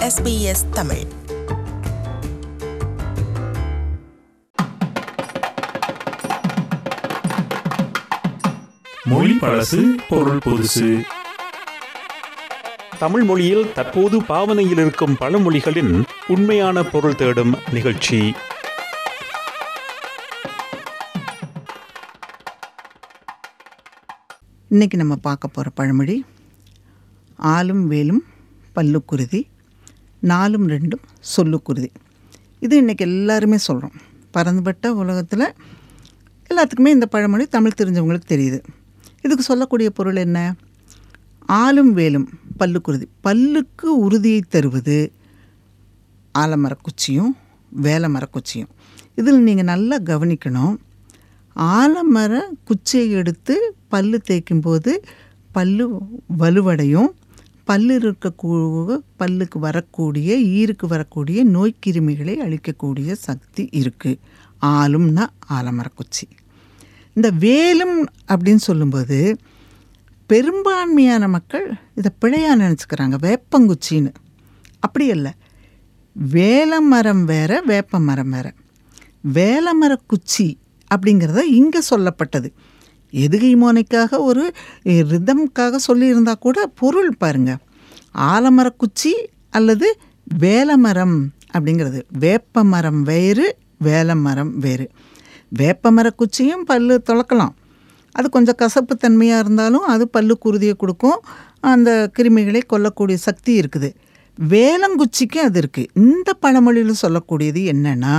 SBS Tamil மொழி பழசு பொருள் புதுசு தமிழ் மொழியில் தற்போது பாவனையில் இருக்கும் பழமொழிகளின் உண்மையான பொருள் தேடும் நிகழ்ச்சி இன்னைக்கு நம்ம பார்க்க போகிற பழமொழி ஆலும் வேலும் பல்லுக்குருதி நாலும் ரெண்டும் சொல்லுக்குருதி இது இன்றைக்கி எல்லாருமே சொல்கிறோம் பறந்துபட்ட உலகத்தில் எல்லாத்துக்குமே இந்த பழமொழி தமிழ் தெரிஞ்சவங்களுக்கு தெரியுது இதுக்கு சொல்லக்கூடிய பொருள் என்ன ஆலும் வேலும் பல்லுக்குருதி பல்லுக்கு உறுதியை தருவது ஆலமரக்குச்சியும் வேலை மரக்குச்சியும் இதில் நீங்கள் நல்லா கவனிக்கணும் ஆலமர குச்சியை எடுத்து பல்லு தேய்க்கும் போது பல்லு வலுவடையும் பல்லு இருக்கக்கூ பல்லுக்கு வரக்கூடிய ஈருக்கு வரக்கூடிய நோய்க்கிருமிகளை அழிக்கக்கூடிய சக்தி இருக்குது ஆலும்னா ஆலமரக்குச்சி இந்த வேலும் அப்படின்னு சொல்லும்போது பெரும்பான்மையான மக்கள் இதை பிழையாக நினச்சிக்கிறாங்க வேப்பங்குச்சின்னு அப்படி இல்லை வேலமரம் வேற வேப்ப மரம் வேற வேலமர குச்சி அப்படிங்கிறத இங்கே சொல்லப்பட்டது எதுகை மோனைக்காக ஒரு ரிதம்காக சொல்லியிருந்தா கூட பொருள் பாருங்க ஆலமரக்குச்சி அல்லது வேலமரம் அப்படிங்கிறது வேப்ப மரம் வேறு வேலமரம் வேறு வேப்ப மரக்குச்சியும் பல்லு துளக்கலாம் அது கொஞ்சம் கசப்பு தன்மையாக இருந்தாலும் அது பல்லு குருதியை கொடுக்கும் அந்த கிருமிகளை கொல்லக்கூடிய சக்தி இருக்குது வேலங்குச்சிக்கு அது இருக்குது இந்த பழமொழியில் சொல்லக்கூடியது என்னென்னா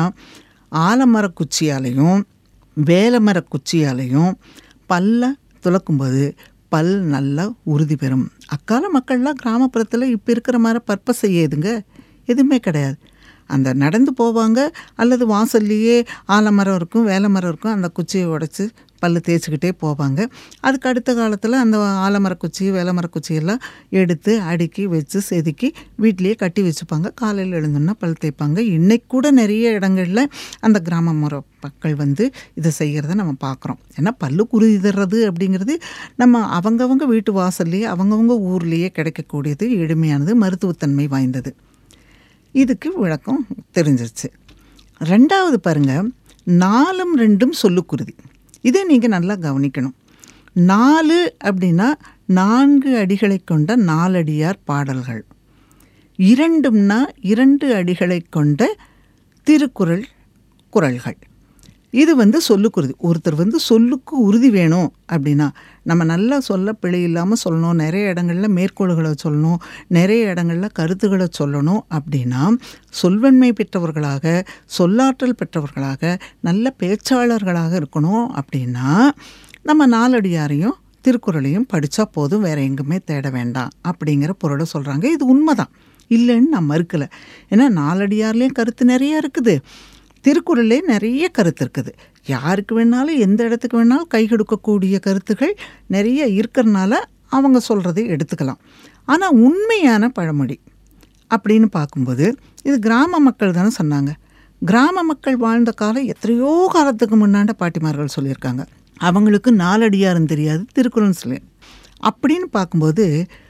ஆலமரக்குச்சியாலையும் வேலமரக்குச்சியாலையும் பல்ல துளக்கும்போது பல் நல்லா உறுதி பெறும் அக்கால மக்கள்லாம் கிராமப்புறத்தில் இப்போ இருக்கிற மாதிரி பர்பஸ் செய்யுதுங்க எதுவுமே கிடையாது அந்த நடந்து போவாங்க அல்லது வாசல்லையே ஆலமரம் இருக்கும் வேலை மரம் இருக்கும் அந்த குச்சியை உடச்சி பல்லு தேய்ச்சிக்கிட்டே போவாங்க அதுக்கு அடுத்த காலத்தில் அந்த ஆலமரக்குச்சி வேலைமரக்குச்சி எல்லாம் எடுத்து அடுக்கி வச்சு செதுக்கி வீட்லேயே கட்டி வச்சுப்பாங்க காலையில் எழுந்தோன்னா பல் தேய்ப்பாங்க இன்னைக்கு கூட நிறைய இடங்களில் அந்த கிராமப்புற மக்கள் வந்து இதை செய்கிறத நம்ம பார்க்குறோம் ஏன்னா பல்லு குருதி தர்றது அப்படிங்கிறது நம்ம அவங்கவங்க வீட்டு வாசல்லையே அவங்கவங்க ஊர்லேயே கிடைக்கக்கூடியது எளிமையானது மருத்துவத்தன்மை வாய்ந்தது இதுக்கு விளக்கம் தெரிஞ்சிருச்சு ரெண்டாவது பாருங்க நாலும் ரெண்டும் சொல்லுக்குருதி இதை நீங்கள் நல்லா கவனிக்கணும் நாலு அப்படின்னா நான்கு அடிகளை கொண்ட நாலடியார் பாடல்கள் இரண்டும்னா இரண்டு அடிகளை கொண்ட திருக்குறள் குறள்கள் இது வந்து சொல்லுக்குருதி ஒருத்தர் வந்து சொல்லுக்கு உறுதி வேணும் அப்படின்னா நம்ம நல்லா சொல்ல பிழை இல்லாமல் சொல்லணும் நிறைய இடங்களில் மேற்கோள்களை சொல்லணும் நிறைய இடங்களில் கருத்துக்களை சொல்லணும் அப்படின்னா சொல்வன்மை பெற்றவர்களாக சொல்லாற்றல் பெற்றவர்களாக நல்ல பேச்சாளர்களாக இருக்கணும் அப்படின்னா நம்ம நாலடியாரையும் திருக்குறளையும் படித்தா போதும் வேறு எங்குமே தேட வேண்டாம் அப்படிங்கிற பொருளை சொல்கிறாங்க இது உண்மைதான் இல்லைன்னு நான் மறுக்கலை ஏன்னா நாலடியார்லேயும் கருத்து நிறைய இருக்குது திருக்குறளே நிறைய கருத்து இருக்குது யாருக்கு வேணாலும் எந்த இடத்துக்கு வேணாலும் கை கொடுக்கக்கூடிய கருத்துகள் நிறைய இருக்கிறனால அவங்க சொல்கிறதை எடுத்துக்கலாம் ஆனால் உண்மையான பழமொழி அப்படின்னு பார்க்கும்போது இது கிராம மக்கள் தானே சொன்னாங்க கிராம மக்கள் வாழ்ந்த காலம் எத்தனையோ காலத்துக்கு முன்னாண்ட பாட்டிமார்கள் சொல்லியிருக்காங்க அவங்களுக்கு நாலடியாரும் தெரியாது திருக்குறள் சொல்லி அப்படின்னு பார்க்கும்போது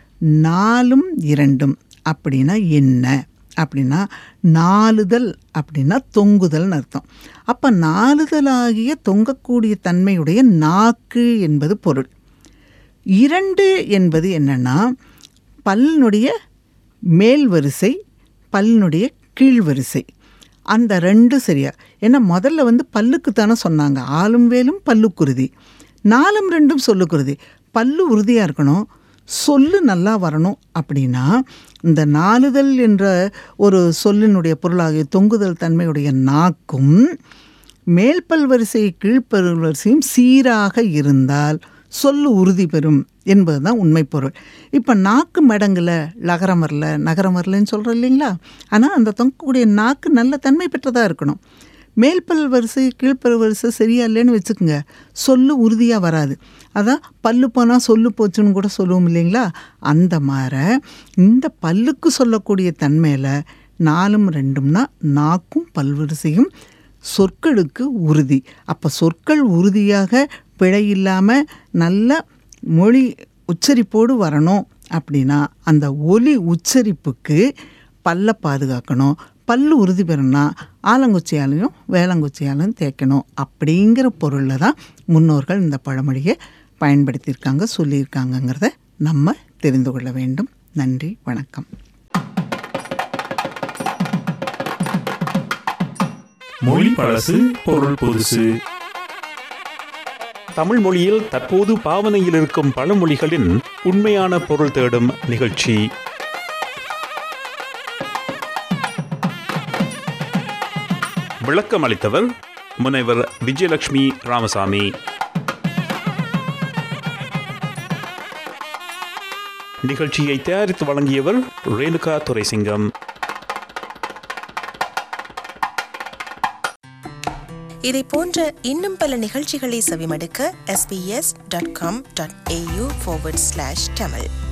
நாலும் இரண்டும் அப்படின்னா என்ன அப்படின்னா நாலுதல் அப்படின்னா தொங்குதல்னு அர்த்தம் அப்போ நாலுதலாகிய தொங்கக்கூடிய தன்மையுடைய நாக்கு என்பது பொருள் இரண்டு என்பது என்னென்னா பல்லினுடைய மேல் வரிசை பல்லினுடைய கீழ் வரிசை அந்த ரெண்டு சரியா ஏன்னா முதல்ல வந்து பல்லுக்கு தானே சொன்னாங்க ஆளும் வேலும் பல்லுக்குருதி நாலும் ரெண்டும் சொல்லுக்குருதி பல்லு உறுதியாக இருக்கணும் சொல்லு நல்லா வரணும் அப்படின்னா இந்த நாலுதல் என்ற ஒரு சொல்லினுடைய பொருளாகிய தொங்குதல் தன்மையுடைய நாக்கும் மேல்பல் வரிசை கீழ்ப்பல் வரிசையும் சீராக இருந்தால் சொல்லு உறுதி பெறும் என்பது தான் உண்மை பொருள் இப்போ நாக்கு மடங்கில் லகரம் வரல நகரம் வரலன்னு சொல்கிறோம் இல்லைங்களா ஆனால் அந்த தொங்கக்கூடிய நாக்கு நல்ல தன்மை பெற்றதாக இருக்கணும் மேல்பல் வரிசை கீழ்ப்பல் வரிசை சரியா இல்லைன்னு வச்சுக்கோங்க சொல்லு உறுதியாக வராது அதான் பல்லு போனால் சொல்லு போச்சுன்னு கூட சொல்லுவோம் இல்லைங்களா அந்த மாதிரி இந்த பல்லுக்கு சொல்லக்கூடிய தன்மையில் நாலும் ரெண்டும்னா நாக்கும் பல்வரிசையும் சொற்களுக்கு உறுதி அப்போ சொற்கள் உறுதியாக பிழை இல்லாமல் நல்ல மொழி உச்சரிப்போடு வரணும் அப்படின்னா அந்த ஒலி உச்சரிப்புக்கு பல்லை பாதுகாக்கணும் பல்லு உறுதி பெறணும்னா ஆலங்குச்சியாலையும் வேளங்குச்சியாலையும் தேய்க்கணும் அப்படிங்கிற பொருளில் தான் முன்னோர்கள் இந்த பழமொழியை பயன்படுத்தியிருக்காங்க சொல்லியிருக்காங்கங்கிறத நம்ம தெரிந்து கொள்ள வேண்டும் நன்றி வணக்கம் மொழி பழசு பொருள் புதுசு தமிழ் மொழியில் தற்போது பாவனையில் இருக்கும் பழமொழிகளின் உண்மையான பொருள் தேடும் நிகழ்ச்சி விளக்கம் அளித்தவர் முனைவர் விஜயலட்சுமி ராமசாமி நிகழ்ச்சியை தயாரித்து வழங்கியவர் ரேணுகா துரைசிங்கம் இதை போன்ற இன்னும் பல நிகழ்ச்சிகளை செவிமடுக்க sbs.com.au forward slash tamil